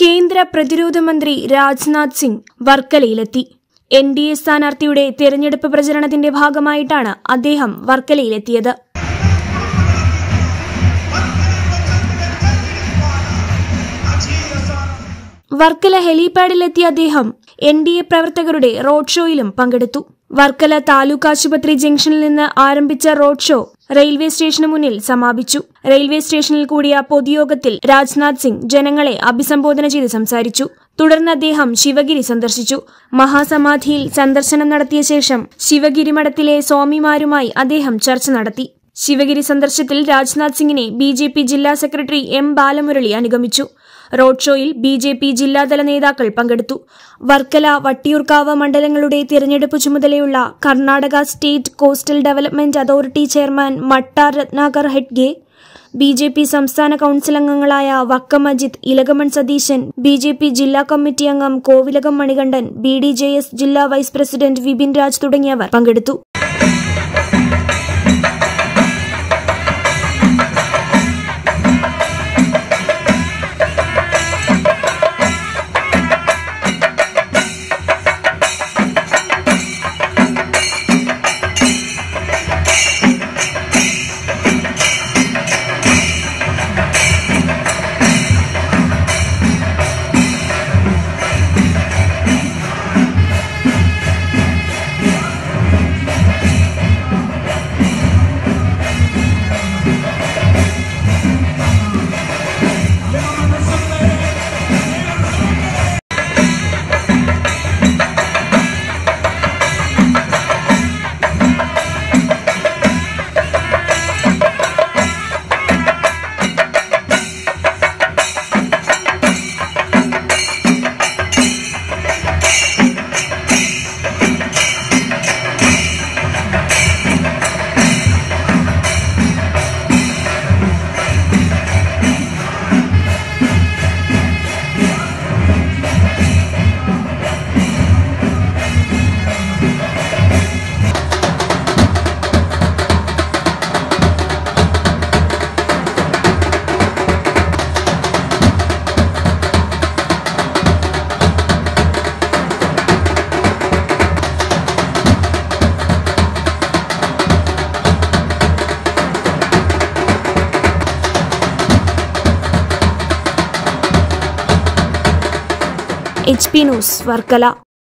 കേന്ദ്ര പ്രതിരോധ മന്ത്രി രാജ്നാഥ് സിംഗ് വർക്കലയിലെത്തി എൻ ഡി എ സ്ഥാനാർത്ഥിയുടെ തെരഞ്ഞെടുപ്പ് പ്രചരണത്തിന്റെ ഭാഗമായിട്ടാണ് അദ്ദേഹം വർക്കലയിലെത്തിയത് വർക്കല ഹെലിപാഡിലെത്തിയ അദ്ദേഹം എൻ ഡി എ പ്രവർത്തകരുടെ റോഡ് ഷോയിലും പങ്കെടുത്തു വർക്കല താലൂക്ക് ആശുപത്രി ജംഗ്ഷനിൽ നിന്ന് ആരംഭിച്ച റോഡ് ഷോ റെയിൽവേ സ്റ്റേഷന് മുന്നിൽ സമാപിച്ചു റെയിൽവേ സ്റ്റേഷനിൽ കൂടിയ പൊതുയോഗത്തിൽ രാജ്നാഥ് സിംഗ് ജനങ്ങളെ അഭിസംബോധന ചെയ്ത് സംസാരിച്ചു തുടർന്ന് അദ്ദേഹം ശിവഗിരി സന്ദർശിച്ചു മഹാസമാധിയിൽ സന്ദർശനം നടത്തിയ ശേഷം ശിവഗിരി മഠത്തിലെ സ്വാമിമാരുമായി അദ്ദേഹം ചർച്ച നടത്തി ശിവഗിരി സന്ദർശനത്തിൽ രാജ്നാഥ് സിംഗിനെ ബി ജെ പി ജില്ലാ സെക്രട്ടറി എം ബാലമുരളി അനുഗമിച്ചു റോഡ് ഷോയിൽ ബി ജെ പി ജില്ലാതല നേതാക്കൾ പങ്കെടുത്തു വർക്കല വട്ടിയൂർക്കാവ് മണ്ഡലങ്ങളുടെ തിരഞ്ഞെടുപ്പ് ചുമതലയുള്ള Karnataka state coastal development authority chairman Mattar Ratnakar ഹെഡ്ഗെ ബി ജെ പി സംസ്ഥാന കൌൺസിൽ അംഗങ്ങളായ Vakkam Ajith Ilakamon Satheesan B J P ജില്ലാ കമ്മിറ്റി അംഗം Kovilakam Manikandan B D J S ജില്ലാ വൈസ് പ്രസിഡന്റ് വിപിൻ രാജ് തുടങ്ങിയവർ പങ്കെടുത്തു എച്ച് പി ന്യൂസ് വർക്കല